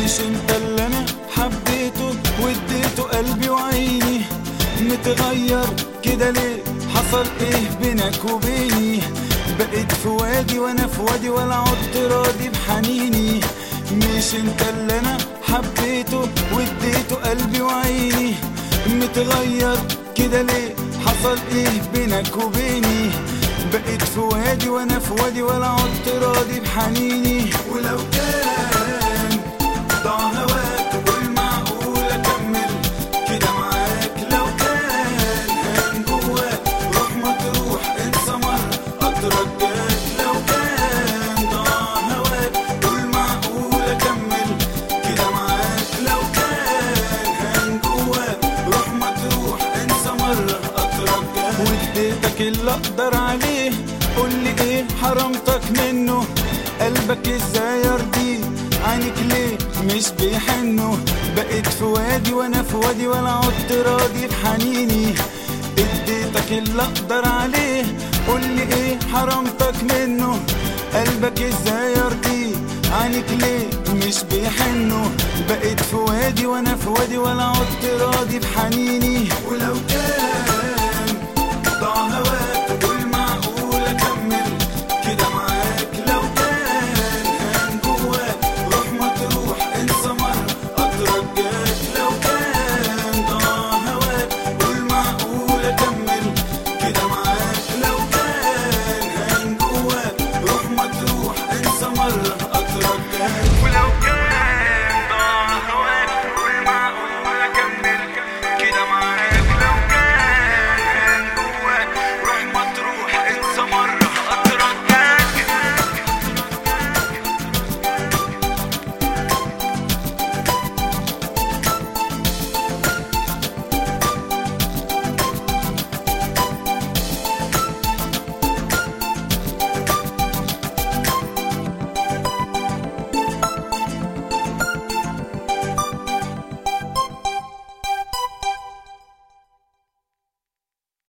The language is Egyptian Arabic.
مش انت اللي انا حبيته واديته قلبي وعيني متغير كده ليه حصل ايه بينك وبيني بقيت في وادي وانا في وادي ولا عدت راضي بحنيني مش انت اللي انا حبيته واديته قلبي وعيني متغير كده ليه حصل ايه بينك وبيني بقيت في وادي وانا في وادي ولا عدت راضي بحنيني ولو كان ضاع هواك قول معقول اكمل كده معاك لو كان هان جواك روح ما تروح انسى مرة اترجاك لو كان ضاع هواك قول معقول اكمل كده معاك لو كان هان جواك روح ما تروح انسى مرة اترجاك واديتك اللي اقدر عليه قولي ايه حرمتك منه قلبك ازاي يرضيه عينك ليه مش بيحنوا بقيت في وادي وانا في وادي ولا عدت راضي بحنيني اديتك اللي اقدر عليه قولي ايه حرمتك منه قلبك ازاي يرضيه عينك ليه مش بيحنوا بقيت في وادي وانا في وادي ولا عدت راضي بحنيني ولو كان ضاع هواك